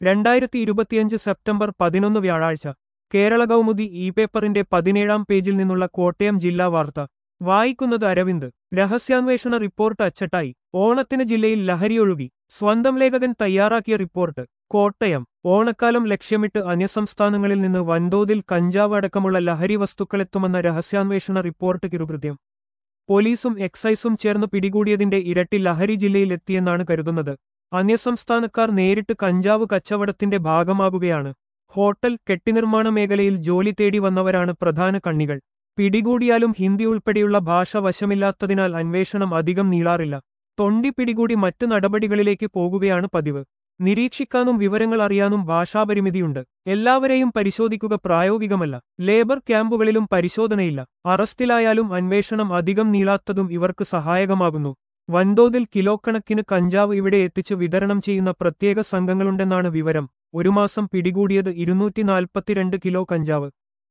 രണ്ടായിരത്തി ഇരുപത്തിയഞ്ച് സെപ്റ്റംബർ പതിനൊന്ന് വ്യാഴാഴ്ച കേരള കൗമുദി ഇ പേപ്പറിന്റെ പതിനേഴാം പേജിൽ നിന്നുള്ള കോട്ടയം ജില്ലാ വാർത്ത വായിക്കുന്നത് അരവിന്ദ് രഹസ്യാന്വേഷണ റിപ്പോർട്ട് അച്ചട്ടായി ഓണത്തിന് ജില്ലയിൽ ലഹരിയൊഴുകി സ്വന്തം ലേഖകൻ തയ്യാറാക്കിയ റിപ്പോർട്ട് കോട്ടയം ഓണക്കാലം ലക്ഷ്യമിട്ട് അന്യസംസ്ഥാനങ്ങളിൽ നിന്ന് വൻതോതിൽ കഞ്ചാവ് അടക്കമുള്ള ലഹരി വസ്തുക്കളെത്തുമെന്ന രഹസ്യാന്വേഷണ റിപ്പോർട്ട് കിറുകൃത്യം പോലീസും എക്സൈസും ചേർന്ന് പിടികൂടിയതിന്റെ ഇരട്ടി ലഹരി ജില്ലയിൽ എത്തിയെന്നാണ് കരുതുന്നത് അന്യസംസ്ഥാനക്കാർ നേരിട്ട് കഞ്ചാവ് കച്ചവടത്തിന്റെ ഭാഗമാകുകയാണ് ഹോട്ടൽ കെട്ടിനിർമ്മാണ മേഖലയിൽ ജോലി തേടി വന്നവരാണ് പ്രധാന കണ്ണികൾ പിടികൂടിയാലും ഹിന്ദി ഉൾപ്പെടെയുള്ള ഭാഷ വശമില്ലാത്തതിനാൽ അന്വേഷണം അധികം നീളാറില്ല തൊണ്ടി പിടികൂടി മറ്റു നടപടികളിലേക്ക് പോകുകയാണ് പതിവ് നിരീക്ഷിക്കാനും വിവരങ്ങൾ അറിയാനും ഭാഷാപരിമിതിയുണ്ട് എല്ലാവരെയും പരിശോധിക്കുക പ്രായോഗികമല്ല ലേബർ ക്യാമ്പുകളിലും പരിശോധനയില്ല അറസ്റ്റിലായാലും അന്വേഷണം അധികം നീളാത്തതും ഇവർക്ക് സഹായകമാകുന്നു വൻതോതിൽ കിലോ കണക്കിന് കഞ്ചാവ് ഇവിടെ എത്തിച്ച് വിതരണം ചെയ്യുന്ന പ്രത്യേക സംഘങ്ങളുണ്ടെന്നാണ് വിവരം ഒരു മാസം പിടികൂടിയത് ഇരുന്നൂറ്റി നാൽപ്പത്തിരണ്ട് കിലോ കഞ്ചാവ്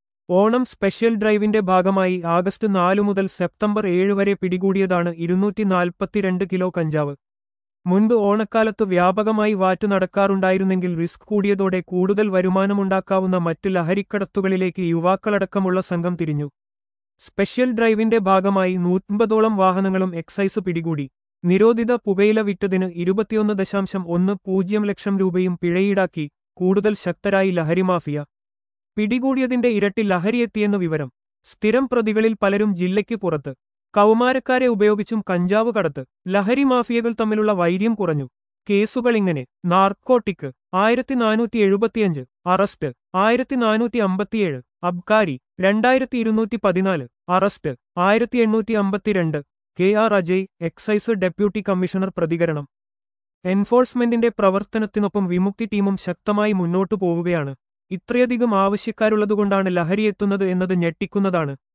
ഓണം സ്പെഷ്യൽ ഡ്രൈവിന്റെ ഭാഗമായി ആഗസ്റ്റ് നാലു മുതൽ സെപ്റ്റംബർ ഏഴ് വരെ പിടികൂടിയതാണ് ഇരുന്നൂറ്റി നാൽപ്പത്തിരണ്ട് കിലോ കഞ്ചാവ് മുൻപ് ഓണക്കാലത്ത് വ്യാപകമായി വാറ്റു നടക്കാറുണ്ടായിരുന്നെങ്കിൽ റിസ്ക് കൂടിയതോടെ കൂടുതൽ വരുമാനമുണ്ടാക്കാവുന്ന മറ്റ് ലഹരിക്കടത്തുകളിലേക്ക് യുവാക്കളടക്കമുള്ള സംഘം തിരിഞ്ഞു സ്പെഷ്യൽ ഡ്രൈവിന്റെ ഭാഗമായി നൂറ്റമ്പതോളം വാഹനങ്ങളും എക്സൈസ് പിടികൂടി നിരോധിത പുകയില വിറ്റതിന് ഇരുപത്തിയൊന്ന് ദശാംശം ഒന്ന് പൂജ്യം ലക്ഷം രൂപയും പിഴയീടാക്കി കൂടുതൽ ശക്തരായി ലഹരി മാഫിയ പിടികൂടിയതിന്റെ ഇരട്ടി ലഹരിയെത്തിയെന്ന് വിവരം സ്ഥിരം പ്രതികളിൽ പലരും ജില്ലയ്ക്ക് പുറത്ത് കൗമാരക്കാരെ ഉപയോഗിച്ചും കഞ്ചാവ് കടത്ത് ലഹരി മാഫിയകൾ തമ്മിലുള്ള വൈര്യം കുറഞ്ഞു കേസുകൾ ഇങ്ങനെ നാർക്കോട്ടിക് ആയിരത്തി നാനൂറ്റി എഴുപത്തിയഞ്ച് അറസ്റ്റ് ആയിരത്തി നാനൂറ്റി അമ്പത്തിയേഴ് അബ്കാരി രണ്ടായിരത്തി ഇരുന്നൂറ്റി പതിനാല് അറസ്റ്റ് ആയിരത്തി എണ്ണൂറ്റി അമ്പത്തിരണ്ട് K R Ajay excise deputy commissioner പ്രതികരണം എൻഫോഴ്സ്മെന്റിന്റെ പ്രവർത്തനത്തിനൊപ്പം വിമുക്തി ടീമും ശക്തമായി മുന്നോട്ടു പോവുകയാണ് ഇത്രയധികം ആവശ്യക്കാരുള്ളതുകൊണ്ടാണ് ലഹരിയെത്തുന്നത് എന്നത് ഞെട്ടിക്കുന്നതാണ്